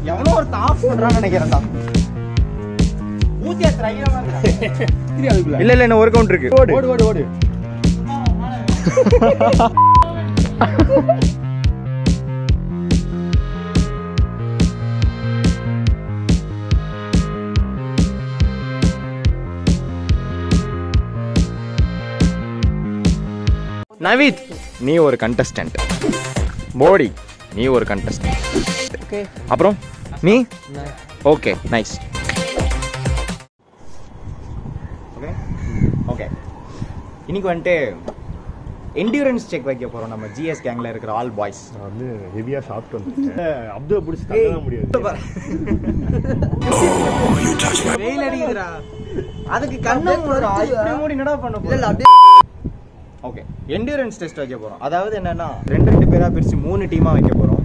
எவனோ ஒரு ஆஃப் பண்றான்னு நினைக்கிறேன்டா ஊத்தியா ட்ரையா இல்ல இல்ல இன்னும் ஒரு கவுண்ட் இருக்கு ஓடு ஓடு ஓடு ஓடு நவீத் நீ ஒரு கண்டஸ்டன்ட் போடி நீ ஒரு கண்டஸ்டன்ட் அப்புறம் நீ ஓகே நைஸ் ஓகே ஓகே இன்னைக்கு வந்துட்டு என்டியூரன்ஸ் செக் வைக்க போறோம் நம்ம ஜிஎஸ் கேங்ல இருக்கிற ஆல் பாய்ஸ் நான் வந்து ஹெவியா சாப்பிட்டு வந்துட்டேன் அப்துல பிடிச்சி தங்க முடியாது வெயில் அடிக்குதுடா அதுக்கு கண்ணை மூடுடா இப்படி மூடி என்னடா பண்ண போற ஓகே என்டியூரன்ஸ் டெஸ்ட் வைக்க போறோம் அதாவது என்னன்னா ரெண்டு ரெண்டு பேரா பிரிச்சு மூணு டீமா வைக்க போறோம்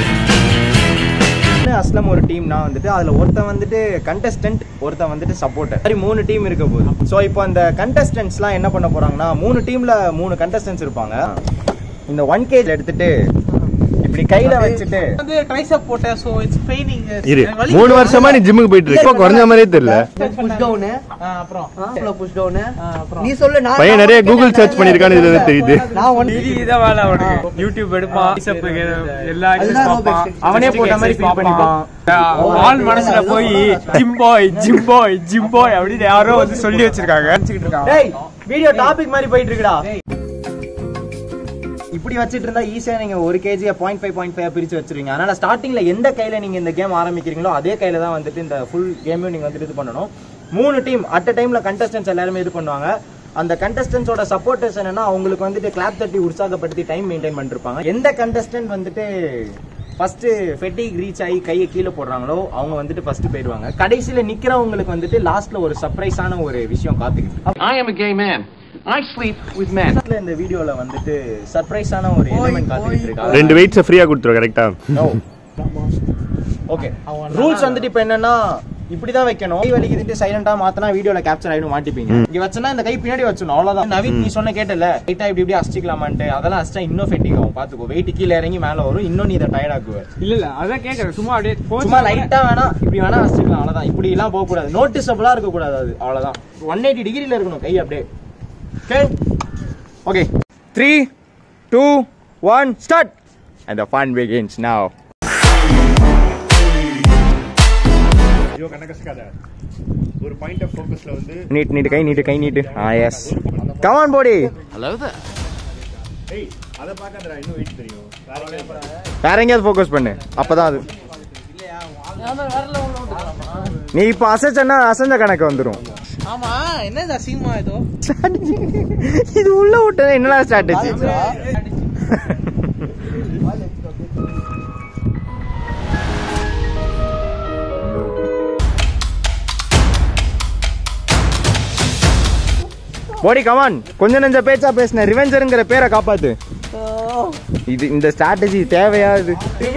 அஸ்லம் ஒரு டீம்னா வந்துட்டு அதுல ஒருத்தன் வந்துட்டு கண்டஸ்டன்ட் ஒருத்தன் வந்துட்டு சப்போர்ட்டர் மாதிரி மூணு டீம் இருக்க போகுது ஸோ இப்போ அந்த கண்டஸ்டன்ட்ஸ்லாம் என்ன பண்ண போறாங்கன்னா மூணு டீம்ல மூணு கண்டஸ்டன்ட்ஸ் இருப்பாங்க இந்த ஒன் கேஜ் எடுத்துட்டு இப்படி கையில வச்சுட்டு வந்து ட்ரைசப் போட்டேன் சோ இட்ஸ் பெயினிங் இரு மூணு வருஷமா நீ ஜிம்முக்கு போயிட்டு இருக்க இப்போ குறைஞ்ச மாதிரியே தெரியல புஷ் டவுன் அப்புறம் புஷ் டவுன் அப்புறம் நீ சொல்லு நான் பையன் நிறைய கூகுள் சர்ச் பண்ணிருக்கான்னு இதுல இருந்து தெரியுது நான் ஒன் இதான் வேலை அவனுக்கு யூடியூப் எடுப்பான் bicep எல்லா exercise அதுதான் பார்ப்பான். best. அவனே போட்ட மாதிரி ஃபீல் பண்ணிப்பான் ஆஹ் ஆள் மனசுல போய் gym boy gym boy gym boy அப்படின்னு யாரோ வந்து சொல்லி வச்சிருக்காங்க நினைச்சுக்கிட்டு இருக்கான் டேய் வீடியோ டாபிக் மாதிரி போயிட்டு இருக்குடா இப்படி வச்சிட்டு இருந்தா ஈஸியா நீங்க ஒரு கேஜியை பாயிண்ட் ஃபைவ் பாயிண்ட் ஃபைவ் பிரிச்சு வச்சிருவீங்க அதனால ஸ்டார்டிங்ல எந்த கையில நீங்க இந்த கேம் ஆரம்பிக்கிறீங்களோ அதே கையில தான் வந்துட்டு இந்த ஃபுல் கேமையும் நீங்க வந்துட்டு இது பண்ணணும் மூணு டீம் அட் அ டைம்ல கண்டஸ்டன்ஸ் எல்லாருமே இது பண்ணுவாங்க அந்த கண்டஸ்டன்ஸோட சப்போர்ட்டர்ஸ் என்னன்னா அவங்களுக்கு வந்துட்டு கிளாப் தட்டி உற்சாகப்படுத்தி டைம் மெயின்டைன் பண்ணிருப்பாங்க எந்த கண்டஸ்டன்ட் வந்துட்டு ஃபர்ஸ்ட் ஃபெட்டிக் ரீச் ஆகி கையை கீழே போடுறாங்களோ அவங்க வந்துட்டு ஃபர்ஸ்ட் போயிடுவாங்க கடைசியில நிக்கிறவங்களுக்கு வந்துட்டு லாஸ்ட்ல ஒரு சர்ப்ரைஸான ஒரு விஷயம் காத்துக்கிட்டு I am a gay man. I sleep with men. பக்கத்துல இந்த வீடியோல வந்துட்டு சர்ப்ரைஸான ஒரு எலிமெண்ட் காத்துக்கிட்டு இருக்கா ரெண்டு வெயிட்ஸை ஃப்ரீயா கொடுத்துருவோம் கரெக்டா ஓகே ரூல்ஸ் வந்துட்டு இப்போ என்னன்னா இப்படிதான் வைக்கணும் கை வலிக்குதுட்டு சைலண்டா மாத்தினா வீடியோல கேப்சர் ஆயிடும் மாட்டிப்பீங்க இங்க வச்சனா இந்த கை பின்னாடி வச்சணும் அவ்வளவுதான் நவீன் நீ சொன்ன கேட்டல லைட்டா இப்படி இப்படி அஸ்டிக்கலாமான்ட்டு அதெல்லாம் அஸ்டா இன்னும் ஃபெட்டிக் ஆகும் பாத்துக்கோ வெயிட் கீழே இறங்கி மேல வரும் இன்னும் நீ இதை டயர்ட் ஆக்குவ இல்ல இல்ல அதான் கேக்குறேன் சும்மா அப்படியே சும்மா லைட்டா வேணா இப்படி வேணா அஸ்டிக்கலாம் அவ்வளவுதான் இப்படி எல்லாம் போக கூடாது நோட்டிசபிளா இருக்க கூடாது அது அவ்வளவுதான் ஒன் எயிட்டி டிகிரில இருக்கணும் கை அப்படியே okay okay three two one start and the fun begins now ஐயோ கணக்கசுக்காத ஒரு பாயிண்ட் ஆஃப் ஃபோக்கஸ்ல வந்து நீட் நீட்டு கை நீட்டு கை நீட்டு ஆ எஸ் கமான் போடி Hello there. ஏய் அதை பார்க்காதடா இன்னும் வெயிட் தெரியும் வேற எங்கேயாவது பாரு. வேற எங்கேயாவது ஃபோக்கஸ் பண்ணு அப்பதான் அது நீ இப்போ அசைச்சன்னா அசைஞ்ச கணக்கு வந்துடும் ஆமா என்ன அசிங்கமா ஏதோ இது உள்ள விட்டது என்னடா ஸ்ட்ராட்டஜி போடி கமான் கொஞ்ச நெஞ்ச பேச்சா பேசின ரிவெஞ்சருங்கிற பேரை காப்பாத்து இது இந்த ஸ்ட்ராட்டஜி தேவையா இது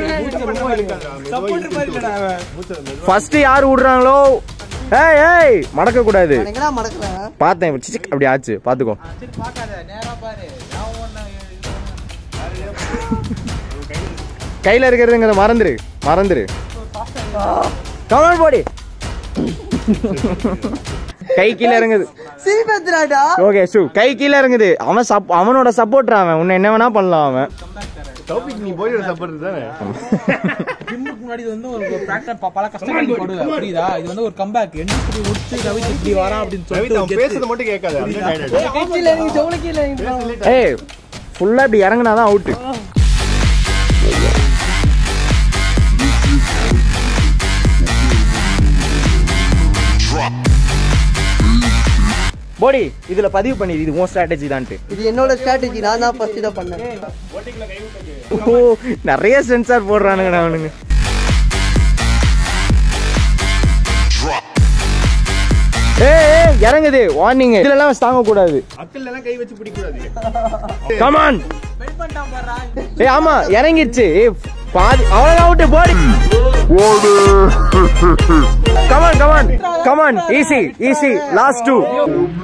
ஃபர்ஸ்ட் யார் விடுறாங்களோ ஏய் ஏய் மடக்க கூடாது எங்கடா மடக்கல பார்த்தேன் சிச்சிக் அப்படி ஆச்சு பாத்துக்கோ சரி பார்க்காத நேரா பாரு நான் ஒண்ணு கையில இருக்கிறதுங்கிறத மறந்துரு மறந்துரு கமான் போடி கை கீழ இறங்குது சீபத்ராடா ஓகே சு கை கீழ இறங்குது அவன் சப் அவனோட சப்போர்ட் அவன் உன்னை என்ன வேணா பண்ணலாம் அவன் தௌபிக் நீ போய் சப்போர்ட் தானே ஜிம்முக்கு முன்னாடி இது வந்து ஒரு பிராக்டிஸ் பல கஷ்டங்கள் நீ படுவ புரியுதா இது வந்து ஒரு கம்பேக் என்ன இப்படி முடிச்சு ரவித் இப்படி வரா அப்படின்னு ரவித் அவன் சொல்லிட்டு பேசுறது மட்டும் கேட்காத அப்படியே tired ஆயிடும். கீழே இறங்கி ஜவுளி கீழே இறங்கி ஏய் ஃபுல்லா இப்படி இறங்குனாதான் அவுட்டு போடி இதுல பதிவு பண்ணிடு இது உன் ஸ்ட்ராட்டஜி தான்ட்டு இது என்னோட ஸ்ட்ராட்டஜி நான் தான் ஃபர்ஸ்ட் இதை பண்ணேன் ஓ நிறைய சென்சார் போடுறானுங்கடா அவனுங்க ஏய் ஏய், இறங்குது வார்னிங் இதுல எல்லாம் தாங்க கூடாது அக்கல்ல எல்லாம் கை வச்சு பிடிக்க கூடாது கமான் வெயிட் பண்ணிட்டான் பாருடா ஏய் ஆமா இறங்கிருச்சு ஏய் பாதி அவ்வளவு அவுட் போடி come on come on come on easy easy last two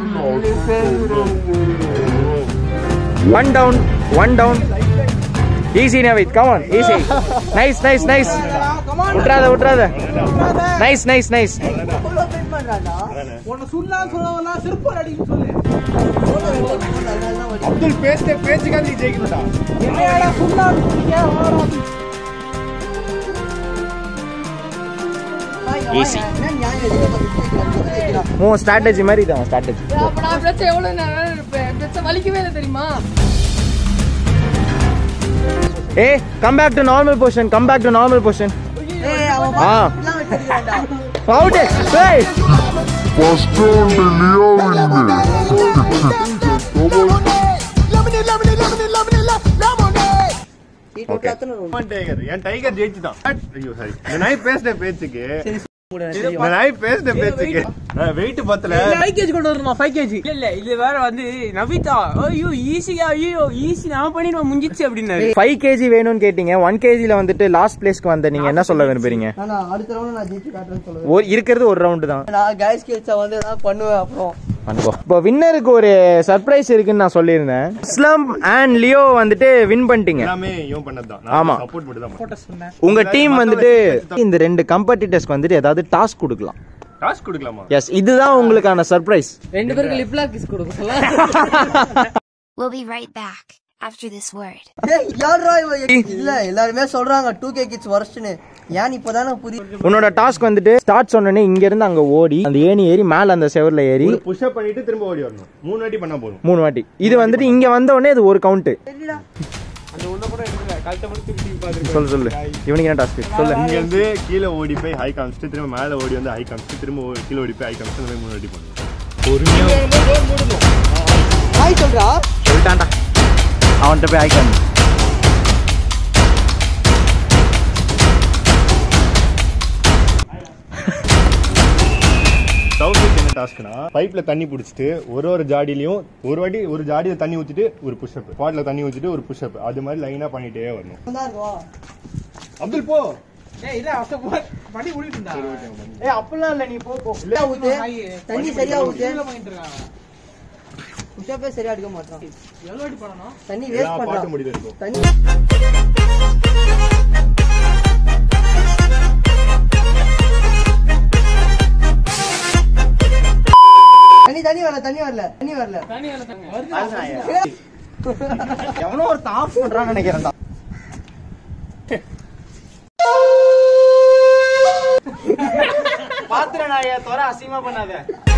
one down one down easy Navid come on easy nice nice nice விட்றாத விட்றாத நைஸ் நைஸ் நைஸ் இவ்வளவு fit பண்றான்டா. உன்னை சுண்ணான்னு சொல்லலாம் செருப்பு அடிக்க சொல்லு போன ரெண்டு goal அதனால தான் வலி. அப்துல் பேசின பேச்சுக்காக நீ ஜெயிக்கணும்டா என்னடா சுண்ணான்னு சொன்னீங்க வாடா. வாய், வாய், என்ன நியாயம் இது? நம்ம விட்டு வைக்கலாம், விட்டு வைக்கலாம். உன் ஸ்ட்ராட்டஜி மாதிரி தான் ஸ்ட்ராட்டஜி அப்ப நான் பிரச்சனை எவ்வளவு நேரம் இருப்பேன் பிரச்சனை வலிக்கவே இல்லை தெரியுமா ஏ come back to normal position come back to normal position ஏய், அவன் ஆ. இப்படிலாம் வச்சிருக்கான்டா. அவுட் ஏய் சீட்டு விட்டு அத்தனை round. டைகர் என் டைகர் ஜெயிச்சுதான் ஐயோ சாரி இந்த நாய் பேசின பேச்சுக்கு இந்த நாய் பேசின பேச்சுக்கு வெயிட் பத்தல ஃபைவ் கேஜி கொண்டு வரணுமா ஃபைவ் கேஜி இல்ல இல்ல இது வேற வந்து நவிதா ஐயோ ஈஸியா ஐயோ ஈஸி நான் பண்ணிடுவேன் முடிஞ்சிச்சு அப்படின்னாரு ஃபைவ் கேஜி வேணும்னு கேட்டீங்க ஒன் கேஜில வந்துட்டு லாஸ்ட் பிளேஸ்க்கு வந்த நீங்க என்ன சொல்ல விரும்புறீங்க நானா, அடுத்த round நான் ஜெயிச்சு காட்டுறேன்னு சொல்லுவேன். ஒரு இருக்கிறது ஒரு ரவுண்டு தான் நான் guys skills-அ வந்து ஏதாவது பண்ணுவேன் அப்புறம் அனுபவம் இப்போ வின்னருக்கு ஒரு சர்ப்ரைஸ் இருக்குன்னு நான் சொல்லியிருந்தேன் இஸ்லாம் அண்ட் லியோ வந்துட்டு வின் பண்ணிட்டீங்க எல்லாமே இவன் பண்ணதுதான் ஆமா. சப்போர்ட் மட்டும் தான் பண்ணேன். சொன்னேன் உங்க டீம் வந்துட்டு இந்த ரெண்டு கம்பெட்டிட்டர்ஸ்க்கு வந்துட்டு ஏதாவது டாஸ்க் கொடுக்கலாம் காசு கொடுக்கலாமா எஸ் இதுதான் உங்களுக்கான சர்ப்ரைஸ் ரெண்டு பேருக்கு லிப் லாக் கிஸ் கொடுக்க சொல்ல We'll be right back after this word. ஏய், யார்ரா இவன்? இல்ல எல்லாருமே சொல்றாங்க டூ கே கிட்ஸ் வருஷன்னு ஏன் இப்பதானே புரியுது உன்னோட டாஸ்க் வந்துட்டு ஸ்டார்ட் சொன்னோடனே இங்க இருந்து அங்க ஓடி அந்த ஏணி ஏறி மேல அந்த செவர்ல ஏறி ஒரு புஷ் அப் பண்ணிட்டு திரும்ப ஓடி வரணும் மூணு வாட்டி பண்ணா போதும் மூணு வாட்டி இது வந்துட்டு இங்க வந்த உடனே இது ஒரு கவுண்ட் சொல்லு சொல்லு இவனுக்கு என்ன டாஸ்க் சொல்லு இங்க இருந்து கீழே ஓடி போய் ஹை காமிச்சிட்டு திரும்ப மேல ஓடி வந்து ஹை காமிச்சிட்டு திரும்ப ஓ- கீழே ஓடி போய் ஹை காமிச்சிட்டு இந்த மாதிரி மூணு வாட்டி பண்ணணும் ஹாய் சொல்றா சொல்லிட்டான்டா அவன்கிட்ட போய் ஆய்க்காம சவுத்துக்கு என்ன டாஸ்க்னா பைப்ல தண்ணி பிடிச்சிட்டு ஒரு ஒரு ஜாடிலையும் ஒரு வாட்டி ஒரு ஜாடியில தண்ணி ஊத்திட்டு ஒரு புஷ் அப் பாட்ல தண்ணி ஊத்திட்டு ஒரு புஷ் அப் அது மாதிரி லைனா பண்ணிட்டே வரணும் வந்தா வா அப்துல் போ ஏய் இல்ல அவசர பண்ணி ஓடிட்டு இருந்தா ஏ அப்பலாம் இல்ல நீ போ போ சரியா ஊத்து தண்ணி சரியா ஊத்து பண்ணிட்டு இருக்காங்க புஷப்பே சரியா எடுக்க மாட்டான் எவ்வளவு வாட்டி பண்ணணும் தண்ணி எல்லா வேஸ்ட் பாட்டு பண்றான் முடிவு இருக்கும் தண்ணி தண்ணி தண்ணி வரல தண்ணி வரல தண்ணி வரல தண்ணி வேலை தாங்க எவனோ ஒரு ஆஃப் பண்றான்னு நினைக்கிறேன் பாத்துறேன் நான் துறை அசிங்கமா பண்ணாத